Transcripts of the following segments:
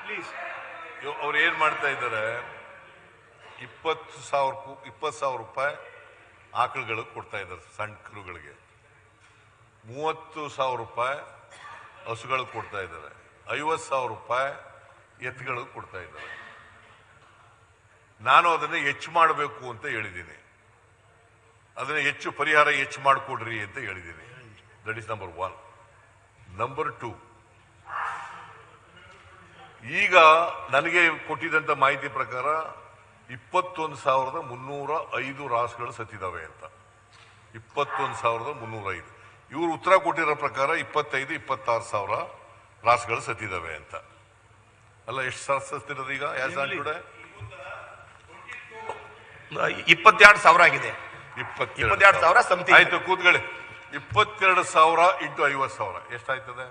Please ಅವ್ರು ಏನ್ ಮಾಡ್ತಾ ಇದ್ದಾರೆ ಇಪ್ಪತ್ತು ಸಾವಿರ ಕು- ಇಪ್ಪತ್ತು ಸಾವಿರ ರೂಪಾಯಿ ಆಕಳುಗಳಿಗೆ ಕೊಡ್ತಾ ಇದ್ದಾರೆ ಸಣ್ಣ ಕರುಗಳಿಗೆ ಮೂವತ್ತು ಸಾವಿರ ರೂಪಾಯಿ ಹಸುಗಳಿಗೆ ಕೊಡ್ತಾ ಇದ್ದಾರೆ ಐವತ್ತು ಸಾವಿರ ರೂಪಾಯಿ ಎತ್ತುಗಳಿಗೆ ಕೊಡ್ತಾ ಇದ್ದಾರೆ ನಾನು ಅದನ್ನ ಹೆಚ್ಚು ಮಾಡಬೇಕು ಅಂತ ಹೇಳಿದ್ದೀನಿ ಅದನ್ನ ಹೆಚ್ಚು ಪರಿಹಾರ ಹೆಚ್ಚು ಮಾಡಿಕೊಡ್ರಿ ಅಂತ ಹೇಳಿದ್ದೀನಿ that is number one number two ಈಗ ನನಗೆ ಕೊಟ್ಟಿದ್ದಂತ ಮಾಹಿತಿ ಪ್ರಕಾರ ಇಪ್ಪತ್ತೊಂದು ಸಾವಿರದ ಮುನ್ನೂರ ಐದು ರಾಸುಗಳು ಸತ್ತಿದಾವೆ ಅಂತ ಇಪ್ಪತ್ತೊಂದು ಸಾವಿರದ ಮುನ್ನೂರ ಐದು ಇವರು ಉತ್ತರ ಕೊಟ್ಟಿರೋ ಪ್ರಕಾರ ಇಪ್ಪತ್ತೈದು ಇಪ್ಪತ್ತಾರು ಸಾವಿರ ರಾಸುಗಳು ಸತ್ತಿದಾವೆ ಅಂತ ಅಲ್ಲ ಎಷ್ಟು ಸಾವಿರ ಸತ್ತಿರೋದು ಈಗ ಯಾಸ್ ಆನ್ ಟುಡೇ ಇಪ್ಪತ್ತೆರಡು ಸಾವಿರ ಆಗಿದೆ ಇಪ್ಪತ್ತೆರಡು ಇಪ್ಪತ್ತೆರಡು ಸಾವಿರ something. ಆಯ್ತು ಕೂತ್ಕೊಳ್ಳಿ ಇಪ್ಪತ್ತೆರಡು ಸಾವಿರ ಇಂಟು ಐವತ್ತು ಸಾವಿರ ಎಷ್ಟಾಯ್ತದೆ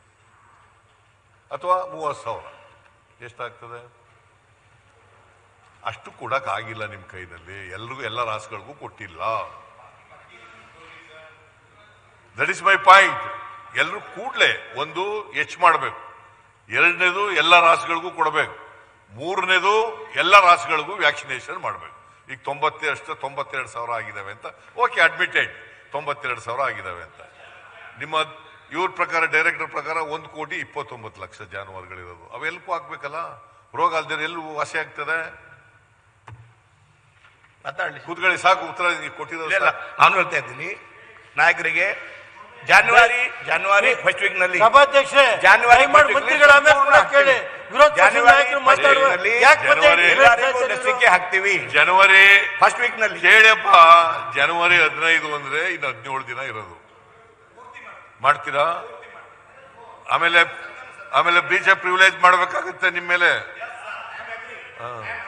ಅಥವಾ ಮೂವತ್ತು ಸಾವಿರ ಎಷ್ಟಾಗ್ತದೆ ಅಷ್ಟು ಕೊಡಕ್ ಆಗಿಲ್ಲ ನಿಮ್ ಕೈನಲ್ಲಿ ಎಲ್ರಿಗೂ ಎಲ್ಲ ರಾಸುಗಳಿಗೂ ಕೊಟ್ಟಿಲ್ಲ ದಟ್ ಇಸ್ ಮೈ ಪಾಯಿಂಟ್ ಎಲ್ಲರೂ ಕೂಡ್ಲೆ ಒಂದು ಹೆಚ್ಚು ಮಾಡಬೇಕು ಎರಡನೇದು ಎಲ್ಲ ರಾಸುಗಳಿಗೂ ಕೊಡಬೇಕು ಮೂರನೇದು ಎಲ್ಲ ರಾಸುಗಳಿಗೂ ವ್ಯಾಕ್ಸಿನೇಷನ್ ಮಾಡಬೇಕು ಈಗ ತೊಂಬತ್ತೆರಡು ತೊಂಬತ್ತೆರಡು ಸಾವಿರ ಆಗಿದಾವೆ ಅಂತ ಓಕೆ ಅಡ್ಮಿಟೆಡ್ ತೊಂಬತ್ತೆರಡು ಸಾವಿರ ಆಗಿದಾವೆ ಅಂತ ನಿಮ್ಮ ಇವ್ರ ಪ್ರಕಾರ ಡೈರೆಕ್ಟರ್ ಪ್ರಕಾರ ಒಂದು ಕೋಟಿ ಇಪ್ಪತ್ತೊಂಬತ್ತು ಲಕ್ಷ ಜಾನುವಾರುಗಳಿರೋದು ಅವೆಲ್ಲಕ್ಕೂ ಹಾಕ್ಬೇಕಲ್ಲ ರೋಗ ಅಲ್ದಿರ ಎಲ್ಲೂ ವಾಸಿ ಆಗ್ತದೆ ಮಾತಾಡ್ಲಿ ಕೂತ್ಕೊಳ್ಳಿ ಸಾಕು ಉತ್ತರ ಕೊಟ್ಟಿರೋದು ಇಲ್ಲ, ಇಲ್ಲ, ನಾನು ಹೇಳ್ತಾ ಇದ್ದೀನಿ ನಾಯಕರಿಗೆ ಜಾನ್ವರಿ ಜಾನ್ವರಿ ಫಸ್ಟ್ ವೀಕ್ ನಲ್ಲಿ ಸಭಾಧ್ಯಕ್ಷರೇ ಜಾನ್ವರಿ ದಯಮಾಡಿ first week ಮಂತ್ರಿಗಳ ನಲ್ಲಿ ಆಮೇಲೆ ಕೂಡ ಕೇಳಿ ವಿರೋಧ ಪಕ್ಷದ ಜಾನ್ವರಿ ನಾಯಕರು first ಮಾತಾಡುವ week ನಲ್ಲಿ ಯಾಕೆ ಮತ್ತೆ ಜನವರಿ ಡಿಬೇಟ್ ಎಲ್ಲರಿಗೂ ಮಾಡ್ತಾ ಲಸಿಕೆ ಇರೋದು? ಹಾಕ್ತಿವಿ ಜನವರಿ ಫಸ್ಟ್ ವೀಕ್ ನಲ್ಲಿ ಕೇಳಪ್ಪ ಜನವರಿ ಹದಿನೈದು ಅಂದ್ರೆ ಇನ್ನು ಹದಿನೇಳು ದಿನ ಇರೋದು ಮಾಡ್ತೀರಾ ಆಮೇಲೆ ಆಮೇಲೆ ಬೀಜ ಪ್ರಿವಿಲೇಜ್ ಮಾಡ್ಬೇಕಾಗತ್ತೆ ನಿಮ್ಮ ಮೇಲೆ ಹಾ.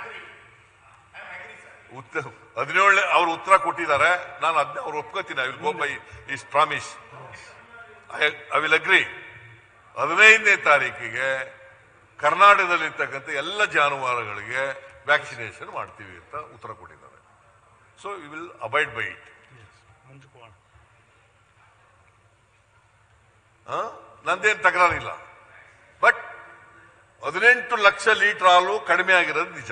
ಉತ್ತ ಹದಿನೇಳನೇ ಅವ್ರು ಉತ್ತರ ಕೊಟ್ಟಿದ್ದಾರೆ ನಾನು ಅದನ್ನ ಅವ್ರು ಒಪ್ಕೋತೀನಿ I will go by is promise I will agree ಹದಿನೈದನೇ ತಾರೀಕಿಗೆ ಕರ್ನಾಟಕದಲ್ಲಿರ್ತಕ್ಕಂಥ ಎಲ್ಲ ಜಾನುವಾರುಗಳಿಗೆ ವ್ಯಾಕ್ಸಿನೇಷನ್ ಮಾಡ್ತೀವಿ ಅಂತ ಉತ್ತರ ಕೊಟ್ಟಿದ್ದಾರೆ so we will abide by it ನಂದೇನು ತಕರಾರಿಲ್ಲ ಬಟ್ ಹದಿನೆಂಟು ಲಕ್ಷ ಲೀಟರ್ ಹಾಲು ಕಡಿಮೆ ಆಗಿರೋದು ನಿಜ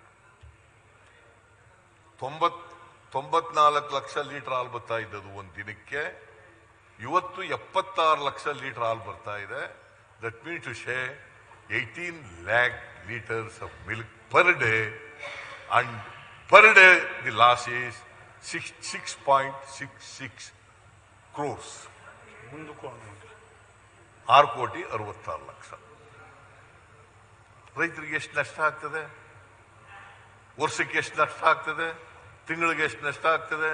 ತೊಂಬತ್ ತೊಂಬತ್ನಾಲ್ಕು ಲಕ್ಷ ಲೀಟರ್ ಹಾಲು ಬರ್ತಾ ಇದ್ದದ್ದು ಒಂದು ದಿನಕ್ಕೆ ಇವತ್ತು ಎಪ್ಪತ್ತಾರು ಲಕ್ಷ ಲೀಟರ್ ಹಾಲು ಬರ್ತಾ ಇದೆ ದಟ್ ಮೀನ್ ಟು ಶೇ eighteen lakh litres of milk per day and per day the loss is six six point six six crores ಆರು ಕೋಟಿ ಅರವತ್ತಾರು ಲಕ್ಷ ರೈತರಿಗೆ ಎಷ್ಟು ನಷ್ಟ ಆಗ್ತದೆ ವರ್ಷಕ್ಕೆ ಎಷ್ಟು ನಷ್ಟ ಆಗ್ತದೆ ತಿಂಗಳಿಗೆ ಎಷ್ಟು ನಷ್ಟ ಆಗ್ತದೆ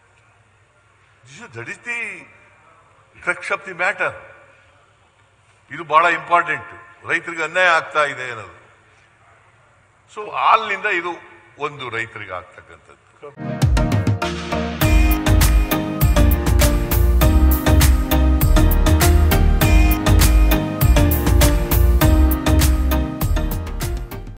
that is the crux of the matter ಇದು ಬಹಳ ಇಂಪಾರ್ಟೆಂಟ್ ರೈತರಿಗೆ ಅನ್ಯಾಯ ಆಗ್ತಾ ಇದೆ ಅನ್ನೋದು ಸೊ ಹಾಲಿನಿಂದ ಇದು ಒಂದು ರೈತರಿಗೆ ಆಗ್ತಕ್ಕಂಥದ್ದು